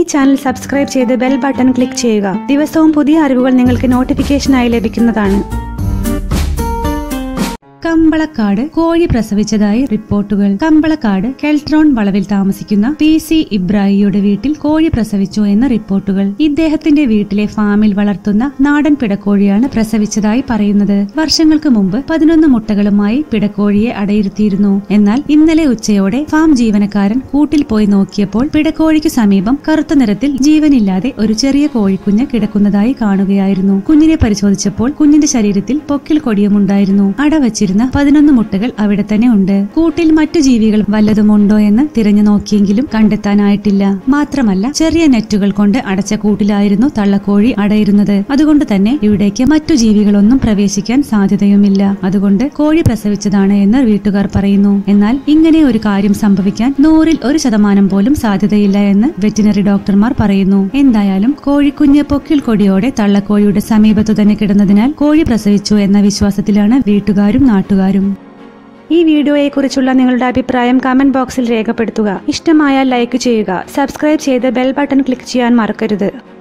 channel subscribe ചെയ്ത് bell button click ചെയ്യുക ദിവസവും പുതിയ അറിവുകൾ നിങ്ങൾക്ക് നോട്ടിഫിക്കേഷനായി ലഭിക്കുന്നതാണ് കമ്പളക്കാട് കോഴി പ്രസവിച്ചതായി റിപ്പോർട്ടുകൾ കമ്പളക്കാട് കെൽട്രോൺ വളവിൽ താമസിക്കുന്ന പി സി ഇബ്രാഹിയുടെ വീട്ടിൽ കോഴി പ്രസവിച്ചു എന്ന റിപ്പോർട്ടുകൾ ഇദ്ദേഹത്തിന്റെ വീട്ടിലെ ഫാമിൽ വളർത്തുന്ന നാടൻ പിടക്കോഴിയാണ് പ്രസവിച്ചതായി പറയുന്നത് വർഷങ്ങൾക്ക് മുമ്പ് പതിനൊന്ന് മുട്ടകളുമായി പിടക്കോഴിയെ അടയിരുത്തിയിരുന്നു എന്നാൽ ഇന്നലെ ഉച്ചയോടെ ഫാം ജീവനക്കാരൻ കൂട്ടിൽ പോയി നോക്കിയപ്പോൾ പിടക്കോഴിക്ക് സമീപം കറുത്ത നിറത്തിൽ ജീവനില്ലാതെ ഒരു ചെറിയ കോഴിക്കുഞ്ഞ് കിടക്കുന്നതായി കാണുകയായിരുന്നു കുഞ്ഞിനെ പരിശോധിച്ചപ്പോൾ കുഞ്ഞിന്റെ ശരീരത്തിൽ പൊക്കിൽ കൊടിയുമുണ്ടായിരുന്നു അടവച്ചിരുന്ന പതിനൊന്ന് മുട്ടകൾ അവിടെ തന്നെ ഉണ്ട് കൂട്ടിൽ മറ്റു ജീവികൾ വല്ലതുമുണ്ടോ എന്ന് തിരഞ്ഞു നോക്കിയെങ്കിലും കണ്ടെത്താനായിട്ടില്ല മാത്രമല്ല ചെറിയ നെറ്റുകൾ കൊണ്ട് അടച്ച കൂട്ടിലായിരുന്നു തള്ളക്കോഴി അടയിരുന്നത് അതുകൊണ്ട് തന്നെ ഇവിടേക്ക് മറ്റു ജീവികളൊന്നും പ്രവേശിക്കാൻ സാധ്യതയുമില്ല അതുകൊണ്ട് കോഴി പ്രസവിച്ചതാണ് എന്ന് വീട്ടുകാർ പറയുന്നു എന്നാൽ ഇങ്ങനെ ഒരു കാര്യം സംഭവിക്കാൻ നൂറിൽ ഒരു ശതമാനം പോലും സാധ്യതയില്ല എന്ന് വെറ്റിനറി ഡോക്ടർമാർ പറയുന്നു എന്തായാലും കോഴിക്കുഞ്ഞ് പൊക്കിൽ കൊടിയോടെ തള്ളക്കോഴിയുടെ സമീപത്തു തന്നെ കിടന്നതിനാൽ കോഴി പ്രസവിച്ചു എന്ന വിശ്വാസത്തിലാണ് വീട്ടുകാരും നാട്ടുകാരും ഈ വീഡിയോയെക്കുറിച്ചുള്ള നിങ്ങളുടെ അഭിപ്രായം കമന്റ് ബോക്സിൽ രേഖപ്പെടുത്തുക ഇഷ്ടമായാൽ ലൈക്ക് ചെയ്യുക സബ്സ്ക്രൈബ് ചെയ്ത് ബെൽ ബട്ടൺ ക്ലിക്ക് ചെയ്യാൻ മറക്കരുത്